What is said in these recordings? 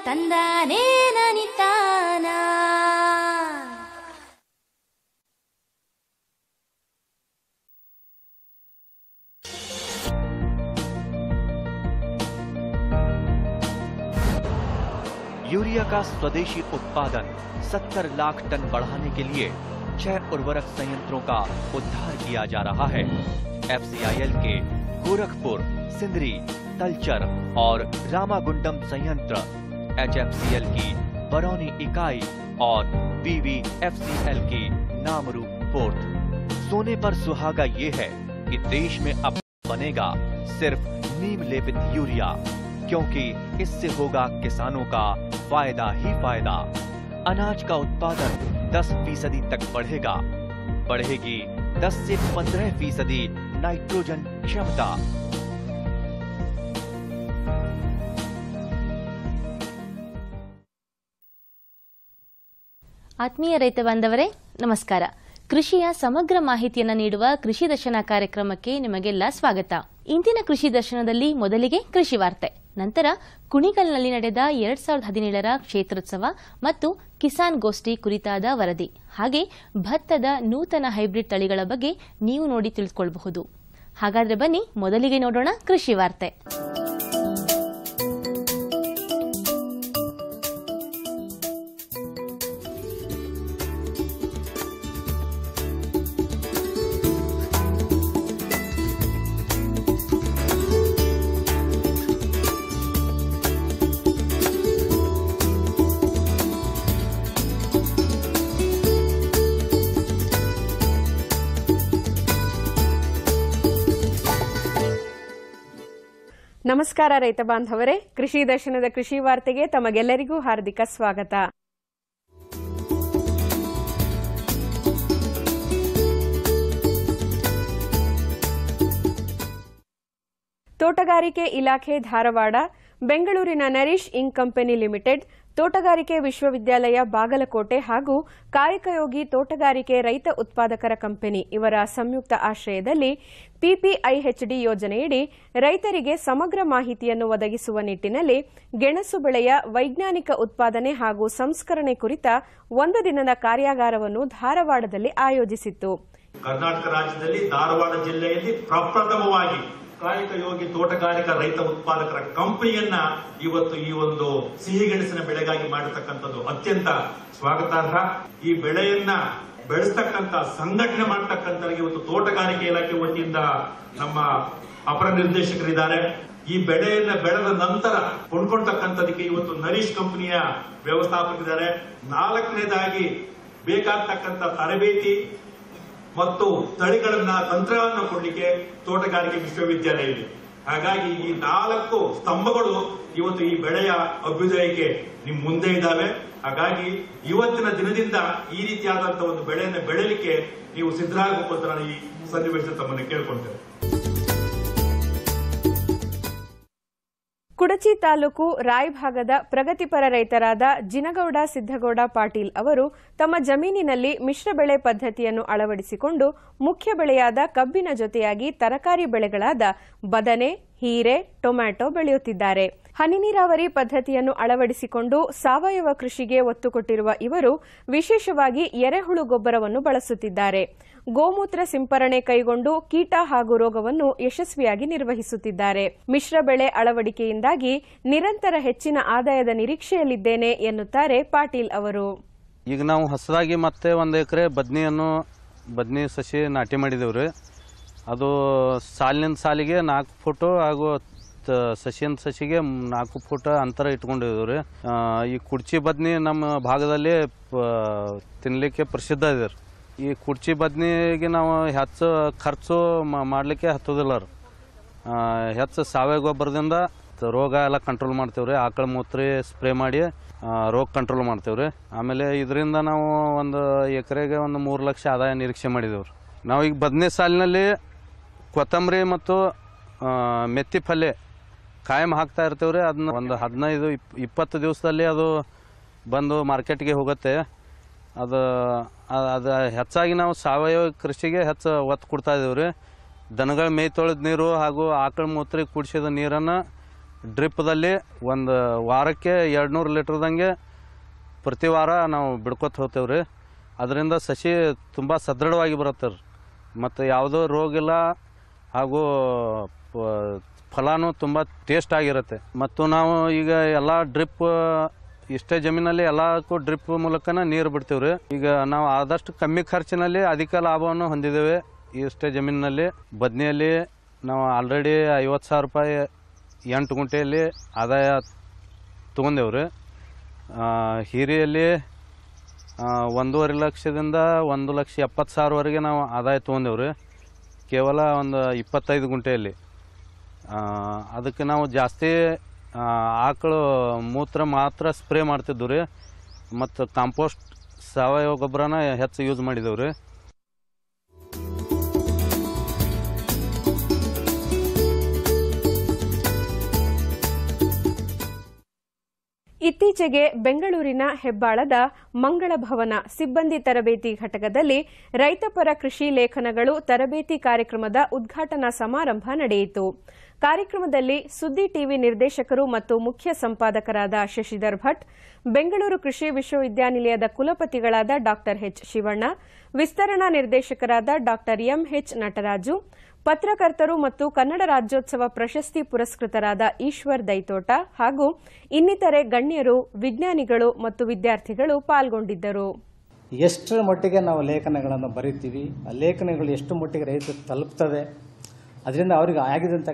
ತಂದಾನೇ ನನಿತಾನ urea का स्वदेशी उत्पादन 70 लाख टन बढ़ाने के लिए छह उर्वरक संयंत्रों का उद्धार किया जा रहा है एफसीआईएल के गोरखपुर सिंदरी तलचर और रामागुंडम संयंत्र एचएफसीएल की बरौनी इकाई और बीवीएफसीएल की नामरू पोर्ट सोने पर सुहागा ये है कि देश में अब बनेगा सिर्फ नीम लेपित यूरिया क्योंकि इससे होगा किसानों का फायदा ही फायदा अनाज का उत्पादन 10 फीसदी तक बढ़ेगा बढ़ेगी 10 से 15 फीसदी नाइट्रोजन क्षमता ಆತ್ಮೀಯ ರೈತ ಬಾಂಧವರೇ ನಮಸ್ಕಾರ ಕೃಷಿಯ ಸಮಗ್ರ ಮಾಹಿತಿಯನ್ನು ನೀಡುವ ಕೃಷಿ ದರ್ಶನ ಕಾರ್ಯಕ್ರಮಕ್ಕೆ ನಿಮಗೆಲ್ಲ ಸ್ವಾಗತ ಇಂದಿನ ಕೃಷಿ ದರ್ಶನದಲ್ಲಿ ಮೊದಲಿಗೆ ಕೃಷಿ ವಾರ್ತೆ ನಂತರ ಕುಣಿಗಲ್ನಲ್ಲಿ ನಡೆದ ಎರಡ್ ಸಾವಿರದ ಹದಿನೇಳರ ಕ್ಷೇತ್ರೋತ್ಸವ ಮತ್ತು ಕಿಸಾನ್ ಗೋಷ್ಠಿ ಕುರಿತಾದ ವರದಿ ಹಾಗೆ ಭತ್ತದ ನೂತನ ಹೈಬ್ರಿಡ್ ತಳಿಗಳ ಬಗ್ಗೆ ನೀವು ನೋಡಿ ತಿಳಿದುಕೊಳ್ಳಬಹುದು ಹಾಗಾದ್ರೆ ಬನ್ನಿ ಮೊದಲಿಗೆ ನೋಡೋಣ ಕೃಷಿ ವಾರ್ತೆ ನಮಸ್ಕಾರ ರೈತ ಬಾಂಧವರೇ ಕೃಷಿ ದರ್ಶನದ ಕೃಷಿ ವಾರ್ತೆಗೆ ತಮಗೆಲ್ಲರಿಗೂ ಹಾರ್ದಿಕ ಸ್ವಾಗತ ತೋಟಗಾರಿಕೆ ಇಲಾಖೆ ಧಾರವಾಡ ಬೆಂಗಳೂರಿನ ನರೀಶ್ ಇಂಕ್ ಕಂಪನಿ ಲಿಮಿಟೆಡ್ ತೋಟಗಾರಿಕೆ ವಿಶ್ವವಿದ್ಯಾಲಯ ಬಾಗಲಕೋಟೆ ಹಾಗೂ ಕಾಯಕಯೋಗಿ ತೋಟಗಾರಿಕೆ ರೈತ ಉತ್ಪಾದಕರ ಕಂಪನಿ ಇವರ ಸಂಯುಕ್ತ ಆಶ್ರಯದಲ್ಲಿ ಪಿಪಿಐಎಚ್ಡಿ ಯೋಜನೆಯಡಿ ರೈತರಿಗೆ ಸಮಗ್ರ ಮಾಹಿತಿಯನ್ನು ಒದಗಿಸುವ ನಿಟ್ಟಿನಲ್ಲಿ ಗೆಣಸು ಬೆಳೆಯ ವೈಜ್ಞಾನಿಕ ಉತ್ಪಾದನೆ ಹಾಗೂ ಸಂಸ್ಕರಣೆ ಕುರಿತ ಒಂದು ದಿನದ ಕಾರ್ಯಾಗಾರವನ್ನು ಧಾರವಾಡದಲ್ಲಿ ಆಯೋಜಿಸಿತ್ತು ಕರ್ನಾಟಕ ರಾಜ್ಯದಲ್ಲಿ ಧಾರವಾಡ ಜಿಲ್ಲೆಯಲ್ಲಿ ಪ್ರಪ್ರಥಮವಾಗಿ ಕಾಯಕ ಯೋಗಿ ತೋಟಗಾರಿಕಾ ರೈತ ಉತ್ಪಾದಕರ ಕಂಪನಿಯನ್ನ ಇವತ್ತು ಈ ಒಂದು ಸಿಹಿಗೆಣಸಿನ ಬೆಳೆಗಾಗಿ ಮಾಡಿರ್ತಕ್ಕಂಥದ್ದು ಅತ್ಯಂತ ಸ್ವಾಗತಾರ್ಹ ಈ ಬೆಳೆಯನ್ನ ಬೆಳೆಸ್ತಕ್ಕಂಥ ಸಂಘಟನೆ ಮಾಡ್ತಕ್ಕಂಥವ್ರಿಗೆ ಇವತ್ತು ತೋಟಗಾರಿಕೆ ಇಲಾಖೆ ವತಿಯಿಂದ ನಮ್ಮ ಅಪರ ನಿರ್ದೇಶಕರಿದ್ದಾರೆ ಈ ಬೆಳೆಯನ್ನ ಬೆಳೆದ ನಂತರ ಕೊಂಡ್ಕೊಳ್ತಕ್ಕಂಥದಕ್ಕೆ ಇವತ್ತು ನರೀಶ್ ಕಂಪನಿಯ ವ್ಯವಸ್ಥಾಪಕರಿದ್ದಾರೆ ನಾಲ್ಕನೇದಾಗಿ ಬೇಕಾಗ್ತಕ್ಕಂಥ ತರಬೇತಿ ಮತ್ತು ತಳಿಗಳನ್ನ ತಂತ್ರವನ್ನ ಕೊಡ್ಲಿಕ್ಕೆ ತೋಟಗಾರಿಕೆ ವಿಶ್ವವಿದ್ಯಾಲಯ ಇದೆ ಹಾಗಾಗಿ ಈ ನಾಲ್ಕು ಸ್ತಂಭಗಳು ಇವತ್ತು ಈ ಬೆಳೆಯ ಅಭ್ಯುದಯಕ್ಕೆ ನಿಮ್ ಮುಂದೆ ಇದ್ದಾವೆ ಹಾಗಾಗಿ ಇವತ್ತಿನ ದಿನದಿಂದ ಈ ರೀತಿಯಾದಂತಹ ಒಂದು ಬೆಳೆಯನ್ನು ಬೆಳೆಯಲಿಕ್ಕೆ ನೀವು ಸಿದ್ಧರಾಗಬೇಕು ಅಂತ ನಾನು ಈ ಸನ್ನಿವೇಶ ತಮ್ಮನ್ನು ಕೇಳ್ಕೊಳ್ತೇನೆ ಕುಡಚಿ ತಾಲೂಕು ರಾಯಭಾಗದ ಪ್ರಗತಿಪರ ರೈತರಾದ ಜಿನಗೌಡ ಸಿದ್ದಗೌಡ ಪಾಟೀಲ್ ಅವರು ತಮ್ಮ ಜಮೀನಿನಲ್ಲಿ ಮಿಶ್ರ ಬೆಳೆ ಪದ್ಧತಿಯನ್ನು ಅಳವಡಿಸಿಕೊಂಡು ಮುಖ್ಯ ಬೆಳೆಯಾದ ಕಬ್ಬಿನ ಜೊತೆಯಾಗಿ ತರಕಾರಿ ಬೆಳೆಗಳಾದ ಬದನೆ ಹೀರೆ ಟೊಮ್ಯಾಟೊ ಬೆಳೆಯುತ್ತಿದ್ದಾರೆ ಹನಿ ನೀರಾವರಿ ಪದ್ಧತಿಯನ್ನು ಅಳವಡಿಸಿಕೊಂಡು ಸಾವಯವ ಕೃಷಿಗೆ ಒತ್ತು ಕೊಟ್ಟಿರುವ ಇವರು ವಿಶೇಷವಾಗಿ ಎರೆಹುಳು ಗೊಬ್ಬರವನ್ನು ಬಳಸುತ್ತಿದ್ದಾರೆ ಗೋಮೂತ್ರ ಸಿಂಪರಣೆ ಕೈಗೊಂಡು ಕೀಟ ಹಾಗೂ ರೋಗವನ್ನು ಯಶಸ್ವಿಯಾಗಿ ನಿರ್ವಹಿಸುತ್ತಿದ್ದಾರೆ ಮಿಶ್ರ ಬೆಳೆ ಅಳವಡಿಕೆಯಿಂದಾಗಿ ನಿರಂತರ ಹೆಚ್ಚಿನ ಆದಾಯದ ನಿರೀಕ್ಷೆಯಲ್ಲಿದ್ದೇನೆ ಎನ್ನುತ್ತಾರೆ ಪಾಟೀಲ್ ಅವರು ಈಗ ನಾವು ಹೊಸದಾಗಿ ಮತ್ತೆ ಒಂದು ಎಕರೆ ಬದ್ನಿಯನ್ನು ಬದ್ನಿ ಸಸಿ ನಾಟಿ ಮಾಡಿದೇವ್ರಿ ರೀ ಅದು ಸಾಲಿನ ಸಾಲಿಗೆ ನಾಲ್ಕು ಫುಟು ಹಾಗೂ ತ- ಸಸಿಯಿಂದ ಸಸಿಗೆ ನಾಲ್ಕು ಫುಟ್ ಅಂತರ ಇಟ್ಕೊಂಡಿದ್ದೀವಿ ರೀ ಈ ಕುಡ್ಚಿ ಬದ್ನಿ ನಮ್ಮ ಭಾಗದಲ್ಲಿ ಪ- ತಿನ್ಲಿಕ್ಕೆ ಪ್ರಸಿದ್ಧ ಇದೆ ರೀ ಈ ಕುಡ್ಚಿ ಬದ್ನಿಗೆ ನಾವು ಹೆಚ್ಚು ಖರ್ಚು ಮ- ಮಾಡಲಿಕ್ಕೆ ಹತ್ತೋದಿಲ್ಲ ರೀ ಆ, ಹೆಚ್ಚು ಸಾವಯವ ಗೊಬ್ಬರದಿಂದ ತ- ರೋಗ ಎಲ್ಲ ಕಂಟ್ರೋಲ್ ಮಾಡ್ತೇವೆ ರೀ ಆಕಳ ಮೂತ್ರಿ ಸ್ಪ್ರೇ ಮಾಡಿ ಆ, ರೋಗ ಕಂಟ್ರೋಲ್ ಮಾಡ್ತೇವೆ ರೀ ಆಮೇಲೆ ಇದರಿಂದ ನಾವು ಒಂದು ಎಕರೆಗೆ ಒಂದು ಮೂರು ಲಕ್ಷ ಆದಾಯ ನಿರೀಕ್ಷೆ ಮಾಡಿದ್ದೇವೆ ರೀ ನಾವು ಈಗ ಬದನೇ ಸಾಲಿನಲ್ಲಿ ಕೊತ್ತಂಬರಿ ಮತ್ತು ಆ, ಮೆತ್ತಿ ಪಲ್ಯ ಕಾಯಂ ಹಾಕ್ತಾ ಇರ್ತೇವೆ ರೀ ಅದನ್ನ ಒಂದು ಹದಿನೈದು ಇಪ್ ಇಪ್ಪತ್ತು ದಿವಸದಲ್ಲಿ ಅದು ಬಂದು ಮಾರ್ಕೆಟ್ಗೆ ಹೋಗುತ್ತೆ ಅದು ಅ- ಅದು ಹೆಚ್ಚಾಗಿ ನಾವು ಸಾವಯವ ಕೃಷಿಗೆ ಹೆಚ್ಚು ಒತ್ತು ಕೊಡ್ತಾ ಇದ್ದೀವಿ ರೀ ದನಗಳ ಮೇಯ್ ತೊಳೆದ ನೀರು ಹಾಗೂ ಆಕಳ ಮೂತ್ರ ಕುಡಿಸಿದ ನೀರನ್ನು ಡ್ರಿಪ್ದಲ್ಲಿ ಒಂದು ವಾರಕ್ಕೆ ಎರಡು ನೂರು ಲೀಟ್ರ್ದಂಗೆ ಪ್ರತಿ ವಾರ ನಾವು ಬಿಡ್ಕೊತ ಹೋಗ್ತೇವೆ ರೀ ಅದರಿಂದ ಸಸಿ ತುಂಬ ಸದೃಢವಾಗಿ ಬರುತ್ತೆ ರೀ ಮತ್ತು ಯಾವುದೋ ರೋಗ ಇಲ್ಲ ಹಾಗೂ ಪ- ಫಲನೂ ತುಂಬ ಟೇಸ್ಟ್ ಆಗಿರುತ್ತೆ ಮತ್ತು ನಾವು ಈಗ ಎಲ್ಲ ಡ್ರಿಪ್ ಇಷ್ಟೇ ಜಮೀನಲ್ಲಿ ಎಲ್ಲಕ್ಕೂ ಡ್ರಿಪ್ ಮೂಲಕನ ನೀರು ಬಿಡ್ತೀವಿ ರೀ ಈಗ ನಾವು ಆದಷ್ಟು ಕಮ್ಮಿ ಖರ್ಚಿನಲ್ಲಿ ಅಧಿಕ ಲಾಭವನ್ನು ಹೊಂದಿದ್ದೇವೆ ಇಷ್ಟೇ ಜಮೀನಿನಲ್ಲಿ ಬದ್ನಿಯಲ್ಲಿ ನಾವು ಆಲ್ರೆಡಿ ಐವತ್ತು ಸಾವಿರ ರೂಪಾಯಿ ಎಂಟು ಗುಂಟೆಯಲ್ಲಿ ಆದಾಯ ತೊಗೊಂಡೇವು ರೀ ಹೀರಿಯಲ್ಲಿ ಆ, ಒಂದೂವರೆ ಲಕ್ಷದಿಂದ ಒಂದು ಲಕ್ಷ ಎಪ್ಪತ್ತು ಸಾವಿರವರೆಗೆ ನಾವು ಆದಾಯ ತೊಗೊಂಡೇವು ರೀ ಕೇವಲ ಒಂದು ಇಪ್ಪತ್ತೈದು ಗುಂಟೆಯಲ್ಲಿ ಆ, ಅದಕ್ಕೆ ನಾವು ಜಾಸ್ತಿ ಆ, ಆಕಳು ಮೂತ್ರ ಮಾತ್ರ ಸ್ಪ್ರೇ ಮಾಡ್ತಿದ್ವು ರೀ ಮತ್ತು ಕಾಂಪೋಸ್ಟ್ ಸಾವಯವ ಗೊಬ್ಬರನ ಹೆಚ್ಚು ಯೂಸ್ ಮಾಡಿದೆವು ರೀ ಇತ್ತೀಚೆಗೆ ಬೆಂಗಳೂರಿನ ಹೆಬ್ಬಾಳದ ಮಂಗಳ ಭವನ ಸಿಬ್ಬಂದಿ ತರಬೇತಿ ಘಟಕದಲ್ಲಿ ರೈತಪರ ಕೃಷಿ ಲೇಖನಗಳು ತರಬೇತಿ ಕಾರ್ಯಕ್ರಮದ ಉದ್ಘಾಟನಾ ಸಮಾರಂಭ ನಡೆಯಿತು ಕಾರ್ಯಕ್ರಮದಲ್ಲಿ ಸುದ್ದಿ ಟಿವಿ ನಿರ್ದೇಶಕರು ಮತ್ತು ಮುಖ್ಯ ಸಂಪಾದಕರಾದ ಶಶಿಧರ್ ಭಟ್ ಬೆಂಗಳೂರು ಕೃಷಿ ವಿಶ್ವವಿದ್ಯಾನಿಲಯದ ಕುಲಪತಿಗಳಾದ ಡಾ ಎಚ್ ಶಿವಣ್ಣ ವಿಸ್ತರಣಾ ನಿರ್ದೇಶಕರಾದ ಡಾ ಎಂಎಚ್ ನಟರಾಜು ಪತ್ರಕರ್ತರು ಮತ್ತು ಕನ್ನಡ ರಾಜ್ಯೋತ್ಸವ ಪ್ರಶಸ್ತಿ ಪುರಸ್ಕೃತರಾದ ಈಶ್ವರ್ ದೈತೋಟ ಹಾಗೂ ಇನ್ನಿತರೆ ಗಣ್ಯರು ವಿಜ್ಞಾನಿಗಳು ಮತ್ತು ವಿದ್ಯಾರ್ಥಿಗಳು ಪಾಲ್ಗೊಂಡಿದ್ದರು ಎಷ್ಟರ ಮಟ್ಟಿಗೆ ನಾವು ಲೇಖನಗಳನ್ನು ಬರಿತೀವಿ ಆ ಲೇಖನಗಳು ಎಷ್ಟು ಮಟ್ಟಿಗೆ ರೈತರಿಗೆ ತಲುಪ್ತದೆ ಅದರಿಂದ ಅವರಿಗೆ ಆಗಿದಂಥ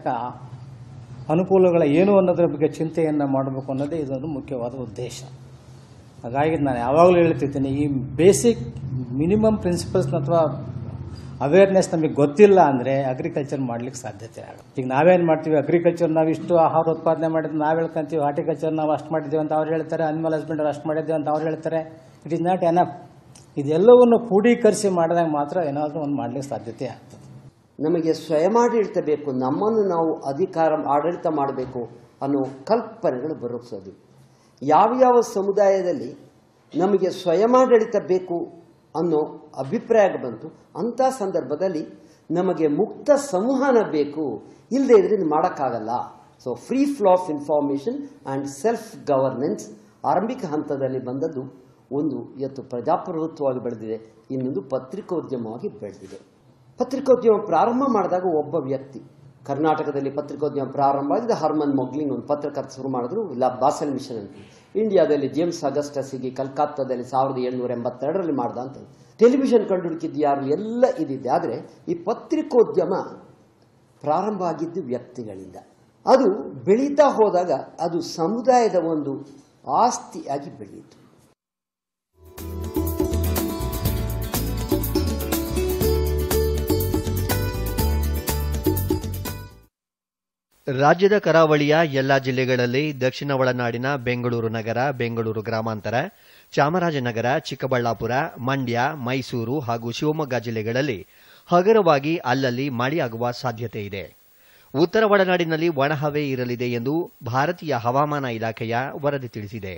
ಅನುಕೂಲಗಳ ಏನು ಅನ್ನೋದ್ರ ಬಗ್ಗೆ ಚಿಂತೆಯನ್ನು ಮಾಡಬೇಕು ಅನ್ನೋದೇ ಇದೊಂದು ಮುಖ್ಯವಾದ ಉದ್ದೇಶ ಹಾಗಾಗಿ ನಾನು ಯಾವಾಗಲೂ ಹೇಳ್ತಿರ್ತೀನಿ ಈ ಬೇಸಿಕ್ ಮಿನಿಮಮ್ ಪ್ರಿನ್ಸಿಪಲ್ಸ್ನ ಅಥವಾ ಅವೇರ್ನೆಸ್ ನಮಗೆ ಗೊತ್ತಿಲ್ಲ ಅಂದರೆ ಅಗ್ರಿಕಲ್ಚರ್ ಮಾಡ್ಲಿಕ್ಕೆ ಸಾಧ್ಯತೆ ಆಗುತ್ತೆ ಈಗ ನಾವೇನು ಮಾಡ್ತೀವಿ ಅಗ್ರಿಕಲ್ಚರ್ ನಾವು ಇಷ್ಟು ಆಹಾರ ಉತ್ಪಾದನೆ ಮಾಡಿದ್ದು ನಾವು ಹೇಳ್ಕೊಂತೀವಿ ಹಾರ್ಟಿಕಲ್ಚರ್ ನಾವು ಅಷ್ಟು ಮಾಡಿದ್ದೀವಿ ಅಂತ ಅವ್ರು ಹೇಳ್ತಾರೆ ಅನಿಮಲ್ ಹಸ್ಬೆಂಡರ್ ಅಷ್ಟು ಮಾಡಿದ್ದೀವಿ ಅಂತ ಅವ್ರು ಹೇಳ್ತಾರೆ ಇಟ್ ಈಸ್ ನಾಟ್ ಎನಫ್ ಇದೆಲ್ಲವನ್ನು ಕ್ರೋಢೀಕರಿಸಿ ಮಾಡಿದಾಗ ಮಾತ್ರ ಏನಾದರೂ ಒಂದು ಮಾಡಲಿಕ್ಕೆ ಸಾಧ್ಯತೆ ಆಗ್ತದೆ ನಮಗೆ ಸ್ವಯಮಾಡಳಿತ ಬೇಕು ನಮ್ಮನ್ನು ನಾವು ಅಧಿಕಾರ ಆಡಳಿತ ಮಾಡಬೇಕು ಅನ್ನೋ ಕಲ್ಪನೆಗಳು ಬರೋಸೋದು ಯಾವ ಯಾವ ಸಮುದಾಯದಲ್ಲಿ ನಮಗೆ ಸ್ವಯಮಾಡಳಿತ ಬೇಕು ಅನ್ನೋ ಅಭಿಪ್ರಾಯ ಬಂತು ಅಂಥ ಸಂದರ್ಭದಲ್ಲಿ ನಮಗೆ ಮುಕ್ತ ಸಂವಹನ ಬೇಕು ಇಲ್ಲದೆ ಇದ್ರೆ ಇದು ಮಾಡೋಕ್ಕಾಗಲ್ಲ so free flow of information and self governance ಆರಂಭಿಕ ಹಂತದಲ್ಲಿ ಬಂದದ್ದು ಒಂದು ಇವತ್ತು ಪ್ರಜಾಪ್ರಭುತ್ವವಾಗಿ ಬೆಳೆದಿದೆ ಇನ್ನೊಂದು ಪತ್ರಿಕೋದ್ಯಮವಾಗಿ ಬೆಳೆದಿದೆ ಪತ್ರಿಕೋದ್ಯಮ ಪ್ರಾರಂಭ ಮಾಡಿದಾಗ ಒಬ್ಬ ವ್ಯಕ್ತಿ ಕರ್ನಾಟಕದಲ್ಲಿ ಪತ್ರಿಕೋದ್ಯಮ ಪ್ರಾರಂಭ ಆಗಿದ್ದು ಹರ್ಮನ್ ಮೊಗ್ಲಿಂಗ್ ಒಂದು ಪತ್ರಕರ್ತ ಶುರು ಮಾಡಿದ್ರು ಲಾ ಬಾಸಲ್ ಮಿಷನ್ ಅಂತ ಇಂಡಿಯಾದಲ್ಲಿ ಜೇಮ್ಸ್ ಅಗಸ್ಟಸ್ಗೆ ಕಲ್ಕತ್ತಾದಲ್ಲಿ ಸಾವಿರದ ಏಳ್ನೂರ ಎಂಬತ್ತೆರಡರಲ್ಲಿ ಮಾಡ್ದ ಅಂತ ಟೆಲಿವಿಷನ್ ಕಂಡುಹುಡುಕಿದ್ದು ಯಾರು ಎಲ್ಲ ಇದಿದೆ ಆದರೆ ಈ ಪತ್ರಿಕೋದ್ಯಮ ಪ್ರಾರಂಭ ಆಗಿದ್ದು ವ್ಯಕ್ತಿಗಳಿಂದ ಅದು ಬೆಳೀತಾ ಹೋದಾಗ ಅದು ಸಮುದಾಯದ ಒಂದು ಆಸ್ತಿಯಾಗಿ ಬೆಳೆಯಿತು ರಾಜ್ಯದ ಕರಾವಳಿಯ ಎಲ್ಲಾ ಜಿಲ್ಲೆಗಳಲ್ಲಿ ದಕ್ಷಿಣ ಒಳನಾಡಿನ ಬೆಂಗಳೂರು ನಗರ ಬೆಂಗಳೂರು ಗ್ರಾಮಾಂತರ ಚಾಮರಾಜನಗರ ಚಿಕ್ಕಬಳ್ಳಾಪುರ ಮಂಡ್ಯ ಮೈಸೂರು ಹಾಗೂ ಶಿವಮೊಗ್ಗ ಜಿಲ್ಲೆಗಳಲ್ಲಿ ಹಗುರವಾಗಿ ಅಲ್ಲಲ್ಲಿ ಮಳೆಯಾಗುವ ಸಾಧ್ಯತೆ ಇದೆ ಉತ್ತರ ಒಳನಾಡಿನಲ್ಲಿ ಒಣಹವೆ ಇರಲಿದೆ ಎಂದು ಭಾರತೀಯ ಹವಾಮಾನ ಇಲಾಖೆಯ ವರದಿ ತಿಳಿಸಿದೆ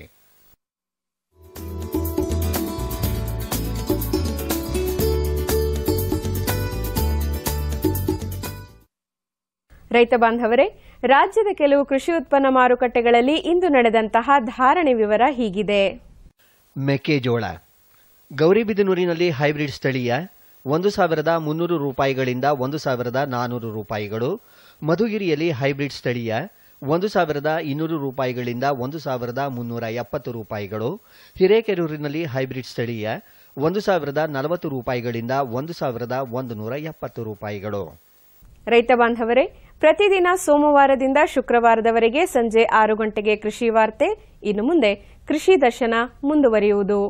ರೈತ ಬಾಂಧವರೇ ರಾಜ್ಯದ ಕೆಲವು ಕೃಷಿ ಉತ್ಪನ್ನ ಮಾರುಕಟ್ಟೆಗಳಲ್ಲಿ ಇಂದು ನಡೆದಂತಹ ಧಾರಣೆ ವಿವರ ಹೀಗಿದೆ ಮೆಕ್ಕೆಜೋಳ ಗೌರಿಬಿದನೂರಿನಲ್ಲಿ ಹೈಬ್ರಿಡ್ ಸ್ಥಳೀಯ ಒಂದು ಸಾವಿರದ ಮುನ್ನೂರು ರೂಪಾಯಿಗಳಿಂದ ಒಂದು ಸಾವಿರದ ನಾನೂರು ರೂಪಾಯಿಗಳು ಮಧುಗಿರಿಯಲ್ಲಿ ಹೈಬ್ರಿಡ್ ಸ್ಥಳೀಯ ಒಂದು ಸಾವಿರದ ಇನ್ನೂರು ರೂಪಾಯಿಗಳಿಂದ ಒಂದು ಸಾವಿರದ ಮುನ್ನೂರ ಎಪ್ಪತ್ತು ರೂಪಾಯಿಗಳು ಹಿರೇಕೆರೂರಿನಲ್ಲಿ ಹೈಬ್ರಿಡ್ ಸ್ಥಳೀಯ ಒಂದು ಸಾವಿರದ ನಲವತ್ತು ರೂಪಾಯಿಗಳಿಂದ ಒಂದು ಸಾವಿರದ ಒಂದು ನೂರ ಎಪ್ಪತ್ತು ರೂಪಾಯಿಗಳು ರೈತ ಬಾಂಧವರೇ ಪ್ರತಿದಿನ ಸೋಮವಾರದಿಂದ ಶುಕ್ರವಾರದವರೆಗೆ ಸಂಜೆ ಆರು ಗಂಟೆಗೆ ಕೃಷಿ ವಾರ್ತೆ ಇನ್ನು ಮುಂದೆ ಕೃಷಿ ದರ್ಶನ ಮುಂದುವರಿಯುವುದು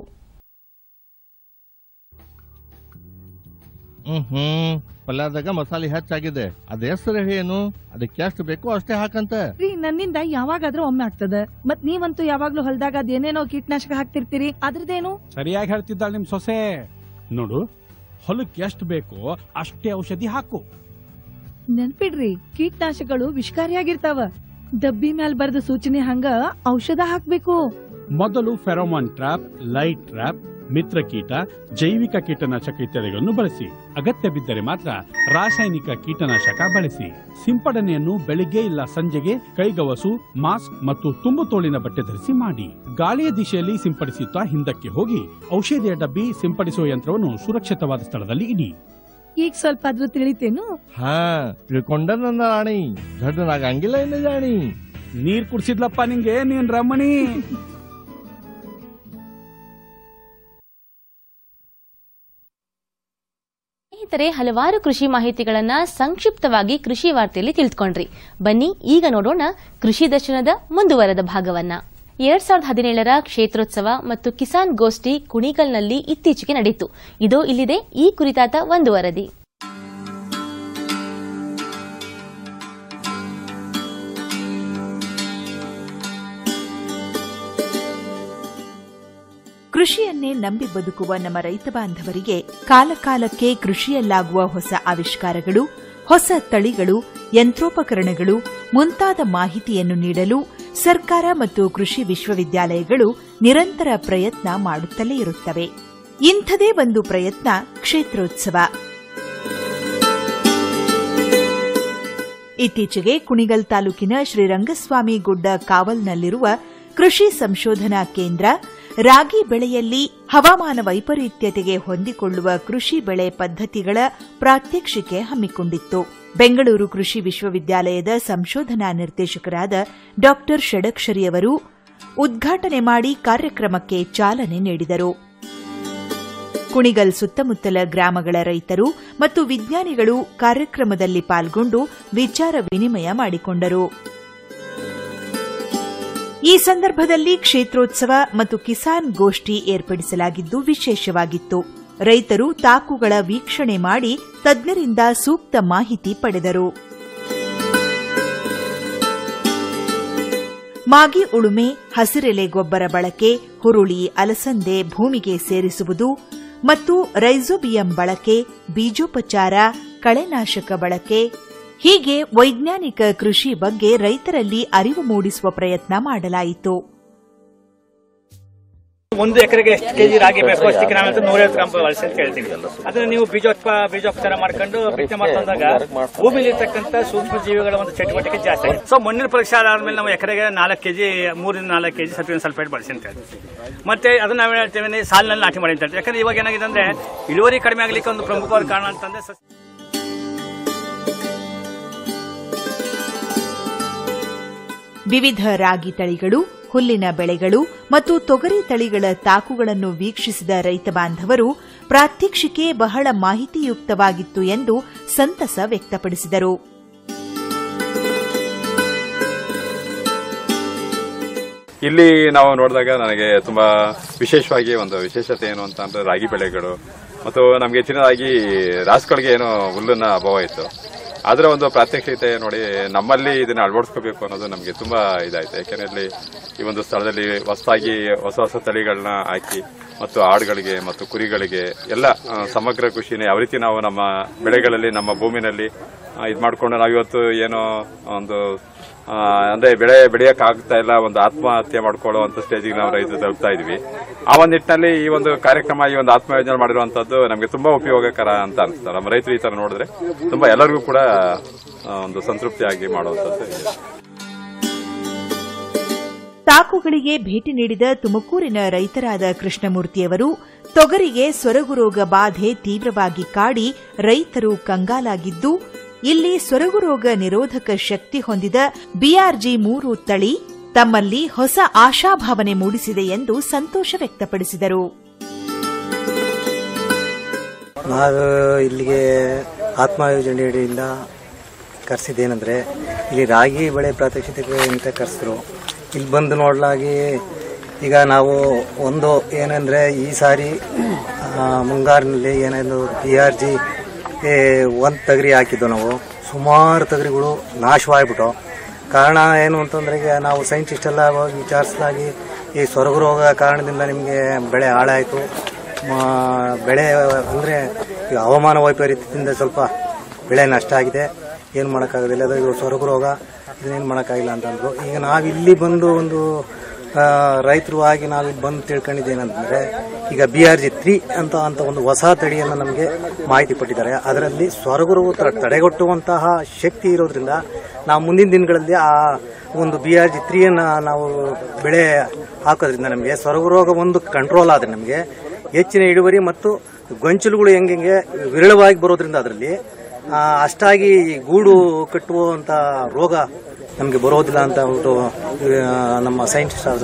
ಹ್ಮ್ ಪಲ್ಯದಾಗ ಮಸಾಲೆ ಹೆಚ್ಚಾಗಿದೆ ಅದ ಹೆಸರು ಏನು ಅದಕ್ಕೆ ಎಷ್ಟು ಬೇಕೋ ಅಷ್ಟೇ ಹಾಕಂತ ರೀ ನನ್ನಿಂದ ಯಾವಾಗಾದ್ರೂ ಒಮ್ಮೆ ಆಗ್ತದ ಮತ್ ನೀವಂತೂ ಯಾವಾಗ್ಲೂ ಹೊಲ್ದಾಗ ಅದೇನೇನೋ ಕೀಟನಾಶಕ ಹಾಕ್ತಿರ್ತೀರಿ ಅದ್ರದ್ದೇನು ಸರಿಯಾಗಿ ಹೇಳ್ತಿದ್ದಾಳೆ ನಿಮ್ ಸೊಸೆ ನೋಡು ಹೊಲಕ್ಕೆ ಎಷ್ಟು ಬೇಕೋ ಅಷ್ಟೇ ಔಷಧಿ ಹಾಕು ನೆನ್ಪಿಡ್ರಿ ಕೀಟನಾಶಕಗಳು ವಿಷಕಾರಿಯಾಗಿರ್ತಾವ ಡಬ್ಬಿ ಮ್ಯಾಲ್ ಬರ್ದ ಸೂಚನೆ ಹಂಗ ಔಷಧ ಹಾಕ್ಬೇಕು ಮೊದಲು ಫೆರೋಮಾನ್ ಟ್ರಾಪ್ ಲೈಟ್ ಟ್ರಾಪ್ ಮಿತ್ರಕೀಟ ಜೈವಿಕ ಕೀಟನಾಶಕ ಇತ್ಯಾದಿಗಳನ್ನು ಬಳಸಿ ಅಗತ್ಯ ಬಿದ್ದರೆ ಮಾತ್ರ ರಾಸಾಯನಿಕ ಕೀಟನಾಶಕ ಬಳಸಿ ಸಿಂಪಡಣೆಯನ್ನು ಬೆಳಿಗ್ಗೆ ಇಲ್ಲ ಸಂಜೆಗೆ ಕೈಗವಸು ಮಾಸ್ಕ್ ಮತ್ತು ತುಂಬು ತೋಳಿನ ಬಟ್ಟೆ ಧರಿಸಿ ಮಾಡಿ ಗಾಳಿಯ ದಿಶೆಯಲ್ಲಿ ಸಿಂಪಡಿಸುತ್ತಾ ಹಿಂದಕ್ಕೆ ಹೋಗಿ ಔಷಧಿಯ ಡಬ್ಬಿ ಸಿಂಪಡಿಸುವ ಯಂತ್ರವನ್ನು ಸುರಕ್ಷಿತವಾದ ಸ್ಥಳದಲ್ಲಿ ಇಡಿ ಈಗ ಸ್ವಲ್ಪ ಆದ್ರೂ ತಿಳಿತೇನು ಹಾ ತಿಳ್ಕೊಂಡ ನನ್ನ ರಾಣಿ ದೊಡ್ಡನಾಗಂಗಿಲ್ಲ ಇನ್ನು ಜಾಣಿ ನೀರ್ ಕುಡ್ಸಿದ್ಲಪ್ಪ ನಿಂಗೆ ನೀನ್ ರಮಣಿ ಸ್ನೇಹಿತರೆ ಹಲವಾರು ಕೃಷಿ ಮಾಹಿತಿಗಳನ್ನ ಸಂಕ್ಷಿಪ್ತವಾಗಿ ಕೃಷಿ ವಾರ್ತೆಯಲ್ಲಿ ತಿಳಿದುಕೊಂಡ್ರಿ ಬನ್ನಿ ಈಗ ನೋಡೋಣ ಕೃಷಿ ದರ್ಶನದ ಮುಂದುವರೆದ ಭಾಗವನ್ನ ಎರಡ್ ಸಾವಿರದ ಹದಿನೇಳರ ಕ್ಷೇತ್ರೋತ್ಸವ ಮತ್ತು ಕಿಸಾನ್ ಗೋಷ್ಠಿ ಕುಣಿಗಲ್ನಲ್ಲಿ ಇತ್ತೀಚೆಗೆ ನಡೆಯಿತು ಇದು ಇಲ್ಲಿದೆ ಈ ಕುರಿತಾದ ಒಂದು ವರದಿ ಕೃಷಿಯನ್ನೇ ನಂಬಿ ಬದುಕುವ ನಮ್ಮ ರೈತ ಬಾಂಧವರಿಗೆ ಕಾಲಕಾಲಕ್ಕೆ ಕೃಷಿಯಲ್ಲಾಗುವ ಹೊಸ ಆವಿಷ್ಕಾರಗಳು ಹೊಸ ತಳಿಗಳು ಯಂತ್ರೋಪಕರಣಗಳು ಮುಂತಾದ ಮಾಹಿತಿಯನ್ನು ನೀಡಲು ಸರ್ಕಾರ ಮತ್ತು ಕೃಷಿ ವಿಶ್ವವಿದ್ಯಾಲಯಗಳು ನಿರಂತರ ಪ್ರಯತ್ನ ಮಾಡುತ್ತಲೇ ಇರುತ್ತವೆ ಇಂಥದೇ ಒಂದು ಪ್ರಯತ್ನ ಕ್ಷೇತ್ರೋತ್ಸವ ಇತ್ತೀಚೆಗೆ ಕುಣಿಗಲ್ ತಾಲೂಕಿನ ಶ್ರೀರಂಗಸ್ವಾಮಿ ಗುಡ್ಡ ಕಾವಲ್ನಲ್ಲಿರುವ ಕೃಷಿ ಸಂಶೋಧನಾ ಕೇಂದ್ರ ರಾಗಿ ಬೆಳೆಯಲ್ಲಿ ಹವಾಮಾನ ವೈಪರೀತ್ಯತೆಗೆ ಹೊಂದಿಕೊಳ್ಳುವ ಕೃಷಿ ಬೆಳೆ ಪದ್ಧತಿಗಳ ಪ್ರಾತ್ಯಕ್ಷಿಕೆ ಹಮ್ಮಿಕೊಂಡಿತ್ತು ಬೆಂಗಳೂರು ಕೃಷಿ ವಿಶ್ವವಿದ್ಯಾಲಯದ ಸಂಶೋಧನಾ ನಿರ್ದೇಶಕರಾದ ಡಾ ಷಡಕ್ಷರಿಯವರು ಉದ್ಘಾಟನೆ ಮಾಡಿ ಕಾರ್ಯಕ್ರಮಕ್ಕೆ ಚಾಲನೆ ನೀಡಿದರು ಕುಣಿಗಲ್ ಸುತ್ತಮುತ್ತಲ ಗ್ರಾಮಗಳ ರೈತರು ಮತ್ತು ವಿಜ್ಞಾನಿಗಳು ಕಾರ್ಯಕ್ರಮದಲ್ಲಿ ಪಾಲ್ಗೊಂಡು ವಿಚಾರ ವಿನಿಮಯ ಮಾಡಿಕೊಂಡರು ಈ ಸಂದರ್ಭದಲ್ಲಿ ಕ್ಷೇತ್ರೋತ್ಸವ ಮತ್ತು ಕಿಸಾನ್ ಗೋಷ್ಠಿ ಏರ್ಪಡಿಸಲಾಗಿದ್ದು ವಿಶೇಷವಾಗಿತ್ತು ರೈತರು ತಾಕುಗಳ ವೀಕ್ಷಣೆ ಮಾಡಿ ತಜ್ಞರಿಂದ ಸೂಕ್ತ ಮಾಹಿತಿ ಪಡೆದರು ಮಾಗಿ ಉಳುಮೆ ಹಸಿರೆಲೆ ಗೊಬ್ಬರ ಬಳಕೆ ಹುರುಳಿ ಅಲಸಂದೆ ಭೂಮಿಗೆ ಸೇರಿಸುವುದು ಮತ್ತು ರೈಸೋಬಿಯಂ ಬಳಕೆ ಬೀಜೋಪಚಾರ ಕಳೆನಾಶಕ ಬಳಕೆ ಹೀಗೆ ವೈಜ್ಞಾನಿಕ ಕೃಷಿ ಬಗ್ಗೆ ರೈತರಲ್ಲಿ ಅರಿವು ಮೂಡಿಸುವ ಪ್ರಯತ್ನ ಮಾಡಲಾಯಿತು ಒಂದು ಎಕರೆಗೆ ಎಷ್ಟು ಕೆಜಿ ರಾಗಿ ಬೇಕು ಅಷ್ಟಕ್ಕೆ ನಾವಂತ ನೂರೈವತ್ತು ಗ್ರಾಂ ಬಳಸಿ ಅಂತ ಹೇಳ್ತೀವಿ ಅದನ್ನ ನೀವು ಬೀಜೋತ್ಪ ಬೀಜೋಪಚಾರ ಮಾಡ್ಕೊಂಡು ಬಿತ್ತನೆ ಮಾಡ್ಕೊಂಡಾಗ ಭೂಮಿಲಿ ಇರ್ತಕ್ಕಂಥ ಸೂಕ್ಷ್ಮ ಜೀವಿಗಳ ಒಂದು ಚಟುವಟಿಕೆ ಜಾಸ್ತಿ ಆಗಿದೆ ಸೊ ಮಣ್ಣಿನ ಪರೀಕ್ಷೆ ಆದ್ಮೇಲೆ ನಾವು ಎಕರೆಗೆ ನಾಲ್ಕು ಕೆಜಿ ಮೂರಿಂದ ನಾಲ್ಕು ಕೆಜಿ ಸಲ್ಫೇನ್ ಸಲ್ಫೇಟ್ ಬಳಸಿ ಅಂತ ಹೇಳ್ತೀವಿ ಮತ್ತೆ ಅದನ್ನ ನಾವು ಹೇಳ್ತೇವೆ ಸಾಲಿನಲ್ಲಿ ನಾಟಿ ಮಾಡಿ ಅಂತ ಹೇಳ್ತೀವಿ ಯಾಕಂದ್ರೆ ಇವಾಗ ಏನಾಗಿದೆ ಅಂದ್ರೆ ಇಳುವರಿ ಕಡಿಮೆ ಆಗ್ಲಿಕ್ಕೆ ಒಂದು ಪ್ರಮುಖವಾದ ಕಾರಣ ಅಂತಂದ್ರೆ ಸಸ್ಯ ವಿವಿಧ ರಾಗಿ ತಳಿಗಳು ಹುಲ್ಲಿನ ಬೆಳೆಗಳು ಮತ್ತು ತೊಗರಿ ತಳಿಗಳ ತಾಕುಗಳನ್ನು ವೀಕ್ಷಿಸಿದ ರೈತ ಬಾಂಧವರು ಪ್ರಾತ್ಯಕ್ಷಿಕೆ ಬಹಳ ಮಾಹಿತಿಯುಕ್ತವಾಗಿತ್ತು ಎಂದು ಸಂತಸ ವ್ಯಕ್ತಪಡಿಸಿದರು ಇಲ್ಲಿ ನಾವು ನೋಡಿದಾಗ ನನಗೆ ತುಂಬಾ ವಿಶೇಷವಾಗಿ ಒಂದು ವಿಶೇಷತೆ ಏನು ಅಂತ ಅಂದ್ರೆ ರಾಗಿ ಬೆಳೆಗಳು ಮತ್ತು ನಮಗೆ ಚಿನ್ನದಾಗಿ ರಾಸುಗಳಿಗೆ ಏನೋ ಹುಲ್ಲನ್ನ ಅಭಾವ ಇತ್ತು ಅದರ ಒಂದು ಪ್ರಾತ್ಯಕ್ಷಿಕತೆ ನೋಡಿ ನಮ್ಮಲ್ಲಿ ಇದನ್ನ ಅಳವಡಿಸ್ಕೋಬೇಕು ಅನ್ನೋದು ನಮಗೆ ತುಂಬಾ ಇದಾಯ್ತು ಯಾಕೆಂದ್ರೆ ಇಲ್ಲಿ ಈ ಒಂದು ಸ್ಥಳದಲ್ಲಿ ಹೊಸದಾಗಿ ಹೊಸ ಹೊಸ ತಳಿಗಳನ್ನ ಹಾಕಿ ಮತ್ತು ಆಡುಗಳಿಗೆ ಮತ್ತು ಕುರಿಗಳಿಗೆ ಎಲ್ಲ ಆ, ಸಮಗ್ರ ಕೃಷಿನ ಯಾವ ರೀತಿ ನಾವು ನಮ್ಮ ಬೆಳೆಗಳಲ್ಲಿ ನಮ್ಮ ಭೂಮಿನಲ್ಲಿ ಇದು ಮಾಡ್ಕೊಂಡು ನಾವಿವತ್ತು ಏನೋ ಒಂದು ಆ, ಅಂದ್ರೆ ಬೆಳೆ ಬೆಳೆಯಕ್ ಆಗ್ತಾ ಇಲ್ಲ ಒಂದು ಆತ್ಮಹತ್ಯೆ ಮಾಡ್ಕೊಳ್ಳುವಂತ ಸ್ಟೇಜಿಗೆ ನಾವು ರೈತರು ತಲುಪ್ತಾ ಇದೀವಿ ಆ ಒಂದು ನಿಟ್ಟಿನಲ್ಲಿ ಈ ಒಂದು ಕಾರ್ಯಕ್ರಮ ಈ ಒಂದು ಆತ್ಮಯೋಜನೆ ಮಾಡಿರುವಂತದ್ದು ನಮಗೆ ತುಂಬಾ ಉಪಯೋಗಕರ ಅಂತ ಅನ್ಸುತ್ತೆ ನಮ್ಮ ರೈತರು ಈ ತರ ನೋಡಿದ್ರೆ ತುಂಬಾ ಎಲ್ಲರಿಗೂ ಕೂಡ ಆ, ಒಂದು ಸಂತೃಪ್ತಿಯಾಗಿ ಮಾಡುವಂತದ್ದು ಇದೆ ತಾಕುಗಳಿಗೆ ಭೇಟಿ ನೀಡಿದ ತುಮಕೂರಿನ ರೈತರಾದ ಕೃಷ್ಣಮೂರ್ತಿಯವರು ತೊಗರಿಗೆ ಸೊರಗು ರೋಗ ಬಾಧೆ ತೀವ್ರವಾಗಿ ಕಾಡಿ ರೈತರು ಕಂಗಾಲಾಗಿದ್ದು ಇಲ್ಲಿ ಸೊರಗು ರೋಗ ನಿರೋಧಕ ಶಕ್ತಿ ಹೊಂದಿದ ಬಿಆರ್ಜಿ ಮೂರು ತಳಿ ತಮ್ಮಲ್ಲಿ ಹೊಸ ಆಶಾಭಾವನೆ ಮೂಡಿಸಿದೆ ಎಂದು ಸಂತೋಷ ವ್ಯಕ್ತಪಡಿಸಿದರು ನಾವು ಇಲ್ಲಿಗೆ ಆತ್ಮ ಯೋಜನೆಯಿಂದ ಕರೆಸಿದ್ದೇನೆಂದರೆ ಇಲ್ಲಿ ರಾಗಿ ಬೆಳೆ ಪ್ರಾತ್ಯಕ್ಷಿತೆಗೆ ಅಂತ ಕರೆಸಿದ್ರು ಇಲ್ಲಿ ಬಂದು ನೋಡಲಾಗಿ ಈಗ ನಾವು ಒಂದು ಏನಂದರೆ ಈ ಸಾರಿ ಆ, ಮುಂಗಾರಿನಲ್ಲಿ ಏನೇನು ಪಿ ಆರ್ ಜಿ ಒಂದು ತಗರಿ ಹಾಕಿದ್ದು ನಾವು ಸುಮಾರು ತಗರಿಗಳು ನಾಶವಾಗ್ಬಿಟ್ಟು ಕಾರಣ ಏನು ಅಂತಂದ್ರೆ ಈಗ ನಾವು ಸೈಂಟಿಸ್ಟ್ ಎಲ್ಲ ಹೋಗಿ ವಿಚಾರಿಸಲಾಗಿ ಈ ಸೊರಗು ರೋಗ ಕಾರಣದಿಂದ ನಿಮಗೆ ಬೆಳೆ ಹಾಳಾಯಿತು ಮ- ಬೆಳೆ ಅಂದರೆ ಈಗ ಹವಾಮಾನ ವೈಪರೀತ್ಯದಿಂದ ಸ್ವಲ್ಪ ಬೆಳೆ ನಷ್ಟ ಆಗಿದೆ ಏನು ಮಾಡೋಕ್ಕಾಗೋದಿಲ್ಲ ಅದು ಇದು ಸೊರಗು ರೋಗ ಇದನ್ನೇನು ಮಾಡೋಕ್ಕಾಗಿಲ್ಲ ಅಂತಂದ್ರು ಈಗ ನಾವು ಇಲ್ಲಿ ಬಂದು ಒಂದು ರೈತರು ಆಗಿ ನಾವು ಬಂದು ತಿಳ್ಕೊಂಡಿದ್ದೇನೆಂದ್ರೆ ಈಗ ಬಿ ಆರ್ ಜಿ ತ್ರೀ ಅಂತ ಅಂತ ಒಂದು ಹೊಸ ತಳಿಯನ್ನು ನಮಗೆ ಮಾಹಿತಿ ಕೊಟ್ಟಿದ್ದಾರೆ ಅದರಲ್ಲಿ ಸ್ವರ್ಗರು ತಡೆಗಟ್ಟುವಂತಹ ಶಕ್ತಿ ಇರೋದ್ರಿಂದ ನಾವು ಮುಂದಿನ ದಿನಗಳಲ್ಲಿ ಆ ಒಂದು ಬಿ ಆರ್ ಜಿ ತ್ರೀಯನ್ನು ನಾವು ಬೆಳೆ ಹಾಕೋದ್ರಿಂದ ನಮಗೆ ಸ್ವರ್ಗರೋಗ ಒಂದು ಕಂಟ್ರೋಲ್ ಆದರೆ ನಮಗೆ ಹೆಚ್ಚಿನ ಇಳುವರಿ ಮತ್ತು ಗೊಂಚಲುಗಳು ಹೆಂಗೆ ವಿರಳವಾಗಿ ಬರೋದ್ರಿಂದ ಅದರಲ್ಲಿ ಆ, ಅಷ್ಟಾಗಿ ಗೂಡು ಕಟ್ಟುವಂತ ರೋಗ ನಮಗೆ ಬರೋದಿಲ್ಲ ಅಂತ ಹೇಳ್ಬಿಟ್ಟು ಆ, ನಮ್ಮ ಸೈಂಟಿಸ್ಟ್ ಆದ